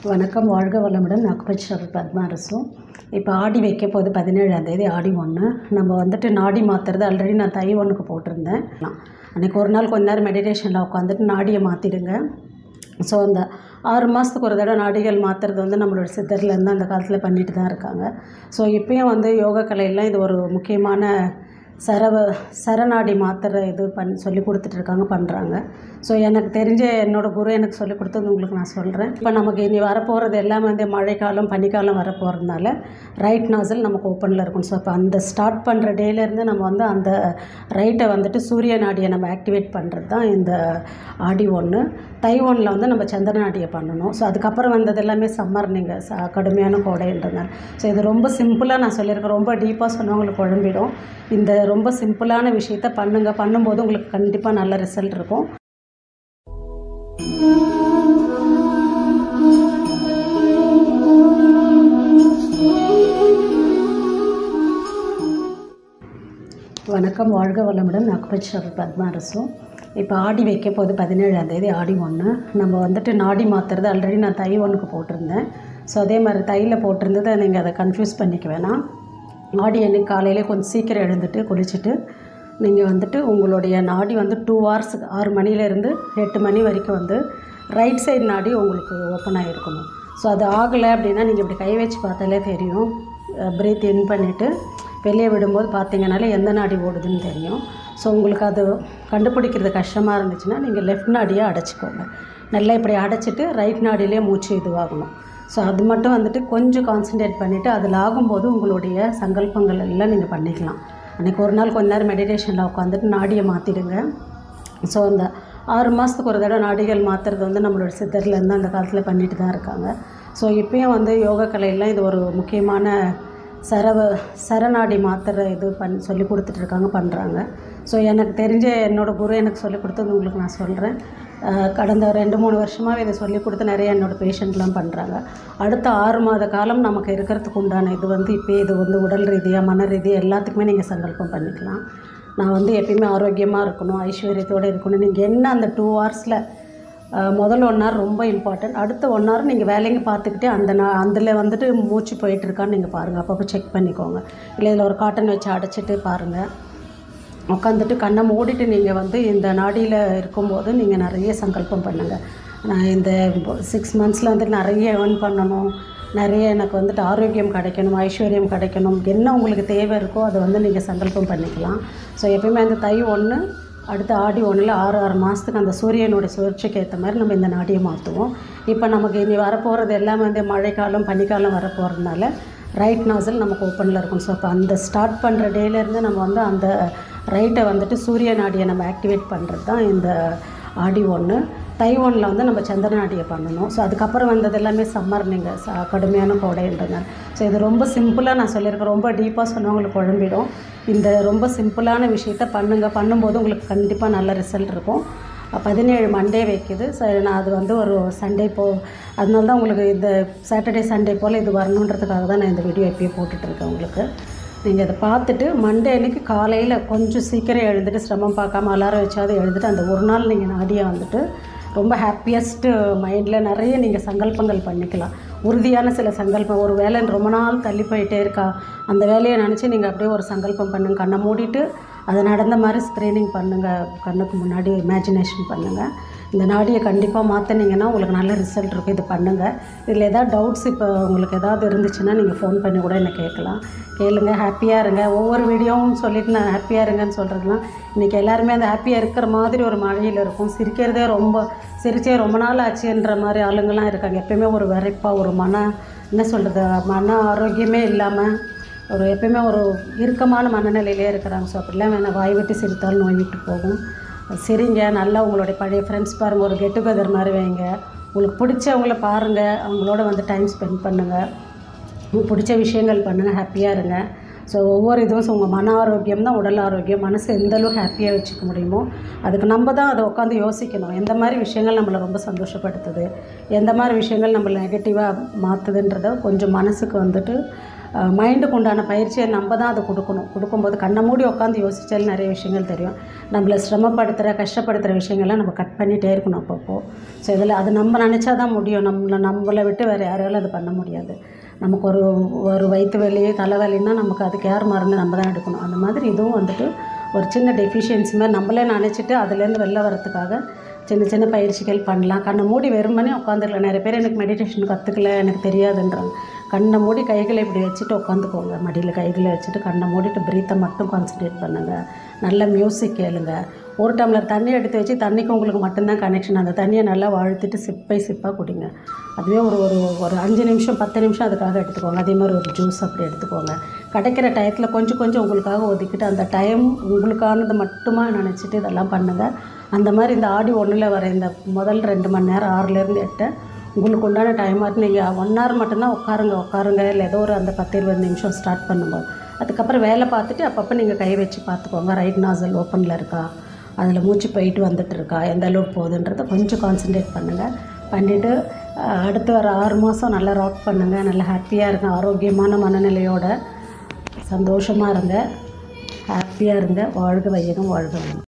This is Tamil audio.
வணக்கம் வாழ்க வளமுடன் அக்குபஞ்சர் பத்மா அரசும் இப்போ ஆடி வைக்க போகுது பதினேழாம் தேதி ஆடி ஒன்று நம்ம வந்துட்டு நாடி மாற்றுறது ஆல்ரெடி நான் தை ஒன்றுக்கு போட்டிருந்தேன் அன்றைக்கி ஒரு நாள் கொஞ்ச நேரம் மெடிடேஷனில் உட்காந்துட்டு நாடியை மாற்றிடுங்க ஸோ அந்த ஆறு மாதத்துக்கு ஒரு தடவை நாடிகள் மாற்றுறது வந்து நம்மளோட சித்தர்லேருந்து அந்த காலத்தில் பண்ணிட்டு தான் இருக்காங்க ஸோ இப்போயும் வந்து யோகா கலையெல்லாம் இது ஒரு முக்கியமான சரவ சரநாடி மாத்திரை இது பண் சொல்லி கொடுத்துட்ருக்காங்க பண்ணுறாங்க ஸோ எனக்கு தெரிஞ்ச என்னோட குரு எனக்கு சொல்லி கொடுத்தது உங்களுக்கு நான் சொல்கிறேன் இப்போ நமக்கு இனி வரப்போகிறது எல்லாமே வந்து மழைக்காலம் பனிக்காலம் வரப்போகிறதுனால ரைட் நாசல் நமக்கு ஓப்பனில் இருக்கும் ஸோ இப்போ அந்த ஸ்டார்ட் பண்ணுற டேலேருந்து நம்ம வந்து அந்த ரைட்டை வந்துட்டு சூரிய நாடியை நம்ம ஆக்டிவேட் பண்ணுறது தான் இந்த ஆடி ஒன்று தை ஒன்றில் வந்து நம்ம சந்திர நாடியை பண்ணணும் ஸோ அதுக்கப்புறம் வந்தது எல்லாமே சம்மர் நீங்கள் ச கடுமையான கோடைன்றதுனால ஸோ இது ரொம்ப சிம்பிளாக நான் சொல்லியிருக்கேன் ரொம்ப டீப்பாக சொன்னவங்களுக்கு குழம்பிடும் இந்த ரொம்ப சிம்பிளான விஷயத்த பண்ணுங்கள் பண்ணும்போது உங்களுக்கு கண்டிப்பாக நல்ல ரிசல்ட் இருக்கும் வணக்கம் வாழ்க வளமுடன் அக்குபஞ்சர் பத்மா அரசும் இப்போ ஆடி வைக்க போகுது பதினேழாம் தேதி ஆடி ஒன்று நம்ம வந்துட்டு நாடி மாற்றுறது ஆல்ரெடி நான் தை ஒன்றுக்கு போட்டிருந்தேன் ஸோ அதே மாதிரி தையில் போட்டிருந்ததை நீங்கள் அதை கன்ஃபியூஸ் பண்ணிக்க வேணாம் ஆடி அன்னைக்கு காலையிலே கொஞ்சம் சீக்கிரம் எழுந்துட்டு குளிச்சுட்டு நீங்கள் வந்துட்டு உங்களுடைய நாடி வந்து டூ ஹவர்ஸுக்கு ஆறு மணிலேருந்து எட்டு மணி வரைக்கும் வந்து ரைட் சைடு நாடி உங்களுக்கு ஓப்பன் ஆகிருக்கணும் ஸோ அது ஆகலை அப்படின்னா நீங்கள் இப்படி கை வச்சு பார்த்தாலே தெரியும் ப்ரீத் இன் பண்ணிவிட்டு வெளியே விடும்போது பார்த்தீங்கனாலே எந்த நாடி ஓடுதுன்னு தெரியும் ஸோ உங்களுக்கு அது கண்டுபிடிக்கிறது கஷ்டமாக இருந்துச்சுன்னா நீங்கள் லெஃப்ட் நாடியை அடைச்சிக்கோங்க நல்லா இப்படி அடைச்சிட்டு ரைட் நாடியிலே மூச்சு இதுவாகணும் ஸோ அது மட்டும் வந்துட்டு கொஞ்சம் கான்சன்ட்ரேட் பண்ணிவிட்டு அதில் ஆகும்போது உங்களுடைய சங்கல்பங்கள் எல்லாம் நீங்கள் பண்ணிக்கலாம் அன்றைக்கி ஒரு நாள் கொஞ்ச நேரம் மெடிடேஷனில் உட்காந்துட்டு நாடியை மாற்றிடுங்க ஸோ அந்த ஆறு மாதத்துக்கு ஒரு தடவை நாடிகள் மாற்றுறது வந்து நம்மளோட சித்தர்லேருந்து அந்த காலத்தில் பண்ணிட்டு தான் இருக்காங்க ஸோ இப்போயும் வந்து யோகா கலையெல்லாம் இது ஒரு முக்கியமான சரவ சரநாடி மாத்திரை இது பண் சொல்லி கொடுத்துட்ருக்காங்க பண்ணுறாங்க ஸோ எனக்கு தெரிஞ்ச என்னோடய குரு எனக்கு சொல்லி கொடுத்தது உங்களுக்கு நான் சொல்கிறேன் கடந்த ரெண்டு மூணு வருஷமாகவே இதை சொல்லி கொடுத்து நிறைய என்னோடய பேஷண்ட்லாம் பண்ணுறாங்க அடுத்த ஆறு மாத காலம் நமக்கு இருக்கிறதுக்கு உண்டான இது வந்து இப்போ இது வந்து உடல் ரீதியாக மன ரீதியாக எல்லாத்துக்குமே நீங்கள் சங்கல்பம் பண்ணிக்கலாம் நான் வந்து எப்பயுமே ஆரோக்கியமாக இருக்கணும் ஐஸ்வர்யத்தோடு இருக்கணும் நீங்கள் என்ன அந்த டூ ஹவர்ஸில் முதல் ஒன் ஹவர் ரொம்ப இம்பார்ட்டன்ட் அடுத்த ஒன் ஹவர் நீங்கள் வேலைங்க பார்த்துக்கிட்டே அந்த நான் அதில் வந்துட்டு மூச்சு போயிட்டுருக்கான்னு நீங்கள் பாருங்கள் அப்பப்போ செக் பண்ணிக்கோங்க இல்லை இதில் ஒரு காட்டன் வச்சு அடைச்சிட்டு பாருங்கள் உட்காந்துட்டு கண்ணை மூடிட்டு நீங்கள் வந்து இந்த நாடியில் இருக்கும்போது நீங்கள் நிறைய சங்கல்பம் பண்ணுங்கள் நான் இந்த சிக்ஸ் மந்த்ஸில் வந்துட்டு நிறைய ஏர்ன் பண்ணணும் நிறைய எனக்கு வந்துட்டு ஆரோக்கியம் கிடைக்கணும் ஐஸ்வர்யம் கிடைக்கணும் என்ன உங்களுக்கு தேவை இருக்கோ அதை வந்து நீங்கள் சங்கல்பம் பண்ணிக்கலாம் ஸோ எப்பயுமே அந்த தை ஒன்று அடுத்த ஆடி ஒன்றில் ஆறு ஆறு மாதத்துக்கு அந்த சூரியனுடைய சுழற்சிக்கு ஏற்ற மாதிரி நம்ம இந்த நாடியை மாற்றுவோம் இப்போ நமக்கு இனி வரப்போகிறது எல்லாமே வந்து மழைக்காலம் பனிக்காலம் வரப்போகிறதுனால ரைட் நாசல் நமக்கு ஓப்பனில் இருக்கும் ஸோ அப்போ அந்த ஸ்டார்ட் பண்ணுற டேலேருந்து நம்ம வந்து அந்த ரைட்டை வந்துட்டு சூரிய நாடியை நம்ம ஆக்டிவேட் பண்ணுறது தான் இந்த ஆடி ஒன்று தை ஒன்றில் வந்து நம்ம சந்திர நாடியை பண்ணணும் ஸோ அதுக்கப்புறம் வந்தது எல்லாமே சம்மர் நீங்கள் ச கடுமையான கோடைன்றதுனால ஸோ இது ரொம்ப சிம்பிளாக நான் சொல்லியிருக்கேன் ரொம்ப டீப்பாக சொன்னவங்களுக்கு குழம்பிடும் இந்த ரொம்ப சிம்பிளான விஷயத்த பண்ணுங்கள் பண்ணும்போது உங்களுக்கு கண்டிப்பாக நல்ல ரிசல்ட் இருக்கும் பதினேழு மண்டே வைக்குது ஸோ நான் அது வந்து ஒரு சண்டே போ அதனால தான் உங்களுக்கு இந்த சாட்டர்டே சண்டே போல் இது வரணுன்றதுக்காக தான் நான் இந்த வீடியோ எப்பயே போட்டுட்ருக்கேன் உங்களுக்கு நீங்கள் அதை பார்த்துட்டு மண்டே அன்றைக்கி காலையில் கொஞ்சம் சீக்கிரம் எழுந்துட்டு சிரமம் பார்க்காம அலாரம் வச்சாவது எழுந்துட்டு அந்த ஒரு நாள் நீங்கள் நாடியாக வந்துட்டு ரொம்ப ஹாப்பியஸ்ட்டு மைண்டில் நிறைய நீங்கள் சங்கல்பங்கள் பண்ணிக்கலாம் உறுதியான சில சங்கல்பம் ஒரு வேலை ரொம்ப நாள் தள்ளி போயிட்டே இருக்கா அந்த வேலையை நினச்சி நீங்கள் அப்படியே ஒரு சங்கல்பம் பண்ணுங்கள் கண்ணை மூடிட்டு அது நடந்த மாதிரி ஸ்க்ரீனிங் பண்ணுங்கள் கண்ணுக்கு முன்னாடி இமேஜினேஷன் பண்ணுங்கள் இந்த நாடியை கண்டிப்பாக மாற்றினீங்கன்னா உங்களுக்கு நல்ல ரிசல்ட் இருக்கும் இது பண்ணுங்கள் இதில் எதாவது டவுட்ஸ் இப்போ உங்களுக்கு ஏதாவது இருந்துச்சுன்னா நீங்கள் ஃபோன் பண்ணி கூட என்ன கேட்கலாம் கேளுங்க ஹாப்பியாக இருங்க ஒவ்வொரு வீடியோவும் சொல்லிட்டு நான் ஹாப்பியாக இருங்கன்னு சொல்கிறதுலாம் இன்றைக்கி எல்லாருமே அந்த ஹாப்பியாக இருக்கிற மாதிரி ஒரு மழையில் இருக்கும் சிரிக்கிறதே ரொம்ப சிரிச்சே ரொம்ப நாள் ஆச்சுன்ற மாதிரி ஆளுங்கள்லாம் இருக்காங்க எப்பயுமே ஒரு விரைப்பாக ஒரு மன என்ன சொல்கிறது மன ஆரோக்கியமே இல்லாமல் ஒரு எப்பயுமே ஒரு இறுக்கமான மனநிலையிலே இருக்கிறாங்க ஸோ அப்படிலாம் வேணாம் வாய் விட்டு சிரித்தால் நோய் விட்டு போகும் சரிங்க நல்லா உங்களுடைய பழைய ஃப்ரெண்ட்ஸ் பாருங்கள் ஒரு கெட் டுகெதர் மாதிரி வைங்க உங்களுக்கு பிடிச்சவங்கள பாருங்கள் அவங்களோட வந்து டைம் ஸ்பெண்ட் பண்ணுங்கள் உங்களுக்கு பிடிச்ச விஷயங்கள் பண்ணுங்கள் ஹாப்பியாக இருங்க ஸோ ஒவ்வொரு இதுவும் உங்கள் மன ஆரோக்கியம் தான் உடல் ஆரோக்கியம் மனசு எந்தளவு ஹாப்பியாக வச்சுக்க முடியுமோ அதுக்கு நம்ம தான் அதை உட்காந்து யோசிக்கணும் எந்த மாதிரி விஷயங்கள் நம்மளை ரொம்ப சந்தோஷப்படுத்துது எந்த மாதிரி விஷயங்கள் நம்மளை நெகட்டிவாக மாற்றுதுன்றத கொஞ்சம் மனசுக்கு வந்துட்டு மைண்டுக்கு உண்டான பயிற்சியை நம்ம தான் அதை கொடுக்கணும் கொடுக்கும்போது கண்ணை மூடி உட்காந்து யோசிச்சாலும் நிறைய விஷயங்கள் தெரியும் நம்மளை சிரமப்படுத்துகிற கஷ்டப்படுத்துகிற விஷயங்கள்லாம் நம்ம கட் பண்ணிகிட்டே இருக்கணும் அப்பப்போ ஸோ இதில் அது நம்ம நினச்சா தான் முடியும் நம்மளை நம்மளை விட்டு வேறு யாராலும் அது பண்ண முடியாது நமக்கு ஒரு ஒரு வயிற்று வலி தலைவலின்னா நமக்கு அதுக்கு யார் மருந்து நம்ம தான் எடுக்கணும் அந்த மாதிரி இதுவும் வந்துட்டு ஒரு சின்ன டெஃபிஷியன்சி மாதிரி நம்மளே நினச்சிட்டு அதுலேருந்து வெளில வரத்துக்காக சின்ன சின்ன பயிற்சிகள் பண்ணலாம் கண்ணை மூடி வெறுமனே உட்காந்துக்கலாம் நிறைய பேர் எனக்கு மெடிடேஷன் கற்றுக்கல எனக்கு தெரியாதுன்றாங்க கண்ணை மூடி கைகளை இப்படி வச்சுட்டு உட்காந்துக்கோங்க மடியில் கைகளை வச்சுட்டு கண்ணை மூடிட்டு ப்ரீத்தை மட்டும் கான்சன்ட்ரேட் பண்ணுங்கள் நல்ல மியூசிக் கேளுங்க ஒரு டம்ளர் தண்ணி எடுத்து வச்சு தண்ணிக்கு உங்களுக்கு மட்டும்தான் கனெக்ஷன் அந்த தண்ணியை நல்லா வாழ்த்திட்டு சிப்பை சிப்பாக குடிங்க அதுவே ஒரு ஒரு ஒரு அஞ்சு நிமிஷம் பத்து நிமிஷம் அதுக்காக எடுத்துக்கோங்க அதே மாதிரி ஒரு ஜூஸ் அப்படி எடுத்துக்கோங்க கிடைக்கிற டயத்தில் கொஞ்சம் கொஞ்சம் உங்களுக்காக ஒதுக்கிட்டு அந்த டைம் உங்களுக்கானது மட்டுமா நினச்சிட்டு இதெல்லாம் பண்ணுங்கள் அந்த மாதிரி இந்த ஆடி ஒன்றில் வர இந்த முதல் ரெண்டு மணி நேரம் ஆறுலேருந்து எட்டு உங்களுக்கு உண்டான டைமாக நீங்கள் ஒன் ஹவர் மட்டும்தான் உட்காருங்க உட்காருங்க இல்லை ஏதோ ஒரு அந்த பத்து இருபது நிமிஷம் ஸ்டார்ட் பண்ணும்போது அதுக்கப்புறம் வேலை பார்த்துட்டு அப்பப்போ நீங்கள் கை வச்சு பார்த்துக்கோங்க ரைட் நாசல் ஓப்பனில் இருக்கா அதில் மூச்சு போயிட்டு வந்துட்டு இருக்கா எந்த அளவுக்கு போகுதுன்றதை கொஞ்சம் கான்சன்ட்ரேட் பண்ணுங்கள் பண்ணிவிட்டு அடுத்து வர ஆறு மாதம் நல்லா ராக் பண்ணுங்கள் நல்லா ஹாப்பியாக இருங்க ஆரோக்கியமான மனநிலையோட சந்தோஷமாக இருங்க ஹாப்பியாக இருங்க வாழ்க வையகம் வாழ்க வளம்